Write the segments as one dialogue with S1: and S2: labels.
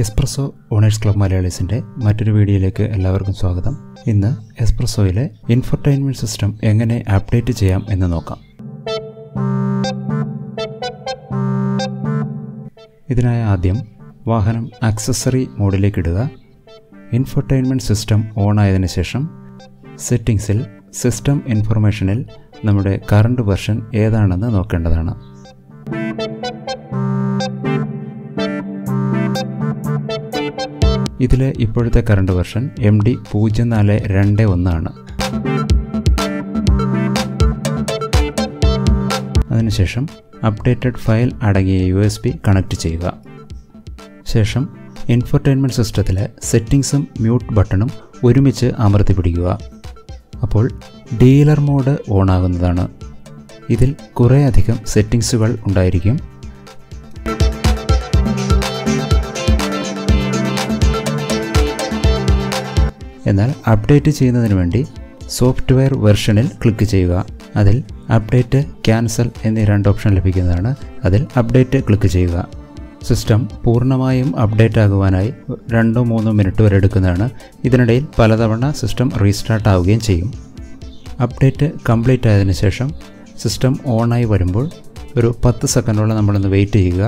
S1: espresso owners club മലയാളീസിൻ്റെ മറ്റൊരു വീഡിയോയിലേക്ക് എല്ലാവർക്കും സ്വാഗതം ഇന്ന് എസ്പ്രസോയിലെ ഇൻഫർടൈൻമെൻറ്റ് സിസ്റ്റം എങ്ങനെ അപ്ഡേറ്റ് ചെയ്യാം എന്ന് നോക്കാം ഇതിനായി ആദ്യം വാഹനം ആക്സസറി മോഡിലേക്ക് ഇടുക ഇൻഫർടൈൻമെൻറ്റ് സിസ്റ്റം ഓൺ ആയതിനു ശേഷം സെറ്റിംഗ്സിൽ സിസ്റ്റം ഇൻഫർമേഷനിൽ നമ്മുടെ കറണ്ട് വെർഷൻ ഏതാണെന്ന് നോക്കേണ്ടതാണ് ഇതിലെ ഇപ്പോഴത്തെ കറണ്ട് വെർഷൻ എം ഡി പൂജ്യം നാല് രണ്ട് ഒന്നാണ് അതിനുശേഷം അപ്ഡേറ്റഡ് ഫയൽ അടങ്ങിയ യു എസ് ബി കണക്ട് ചെയ്യുക ശേഷം ഇൻഫർടൈൻമെൻറ്റ് സിസ്റ്റത്തിലെ സെറ്റിംഗ്സും മ്യൂട്ട് ബട്ടണും ഒരുമിച്ച് അമർത്തി പിടിക്കുക അപ്പോൾ ഡീലർ മോഡ് ഓൺ ആകുന്നതാണ് ഇതിൽ കുറേയധികം സെറ്റിംഗ്സുകൾ ഉണ്ടായിരിക്കും എന്നാൽ അപ്ഡേറ്റ് ചെയ്യുന്നതിന് വേണ്ടി സോഫ്റ്റ്വെയർ വെർഷനിൽ ക്ലിക്ക് ചെയ്യുക അതിൽ അപ്ഡേറ്റ് ക്യാൻസൽ എന്നീ രണ്ട് ഓപ്ഷൻ ലഭിക്കുന്നതാണ് അതിൽ അപ്ഡേറ്റ് ക്ലിക്ക് ചെയ്യുക സിസ്റ്റം പൂർണ്ണമായും അപ്ഡേറ്റ് ആകുവാനായി രണ്ടോ മൂന്നോ മിനിറ്റ് വരെ എടുക്കുന്നതാണ് ഇതിനിടയിൽ പലതവണ സിസ്റ്റം റീസ്റ്റാർട്ട് ആവുകയും ചെയ്യും അപ്ഡേറ്റ് കംപ്ലീറ്റ് ആയതിനു ശേഷം സിസ്റ്റം ഓണായി വരുമ്പോൾ ഒരു പത്ത് സെക്കൻഡോളം നമ്മളൊന്ന് വെയിറ്റ് ചെയ്യുക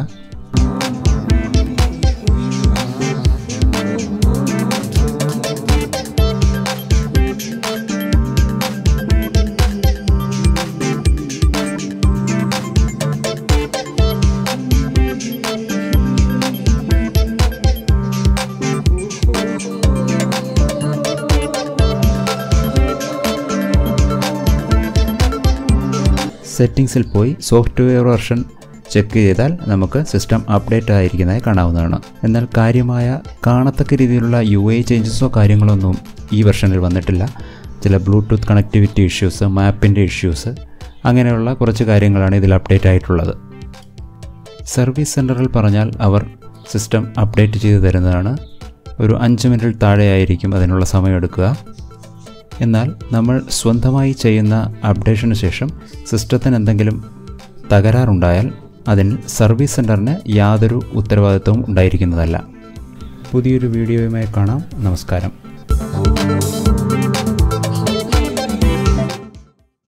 S1: സെറ്റിങ്സിൽ പോയി സോഫ്റ്റ്വെയർ വെർഷൻ ചെക്ക് ചെയ്താൽ നമുക്ക് സിസ്റ്റം അപ്ഡേറ്റ് ആയിരിക്കുന്നതായി കാണാവുന്നതാണ് എന്നാൽ കാര്യമായ കാണത്തക്ക രീതിയിലുള്ള യു ഐ ചേഞ്ചസോ കാര്യങ്ങളൊന്നും ഈ വെർഷനിൽ വന്നിട്ടില്ല ചില ബ്ലൂടൂത്ത് കണക്ടിവിറ്റി ഇഷ്യൂസ് മാപ്പിൻ്റെ ഇഷ്യൂസ് അങ്ങനെയുള്ള കുറച്ച് കാര്യങ്ങളാണ് ഇതിൽ അപ്ഡേറ്റ് ആയിട്ടുള്ളത് സർവീസ് സെൻറ്ററിൽ പറഞ്ഞാൽ അവർ സിസ്റ്റം അപ്ഡേറ്റ് ചെയ്ത് തരുന്നതാണ് ഒരു അഞ്ച് മിനിറ്റിൽ താഴെയായിരിക്കും അതിനുള്ള സമയമെടുക്കുക എന്നാൽ നമ്മൾ സ്വന്തമായി ചെയ്യുന്ന അപ്ഡേഷന് ശേഷം സിസ്റ്റത്തിന് എന്തെങ്കിലും തകരാറുണ്ടായാൽ അതിന് സർവീസ് സെൻറ്ററിന് യാതൊരു ഉത്തരവാദിത്വവും ഉണ്ടായിരിക്കുന്നതല്ല പുതിയൊരു വീഡിയോയുമായി കാണാം നമസ്കാരം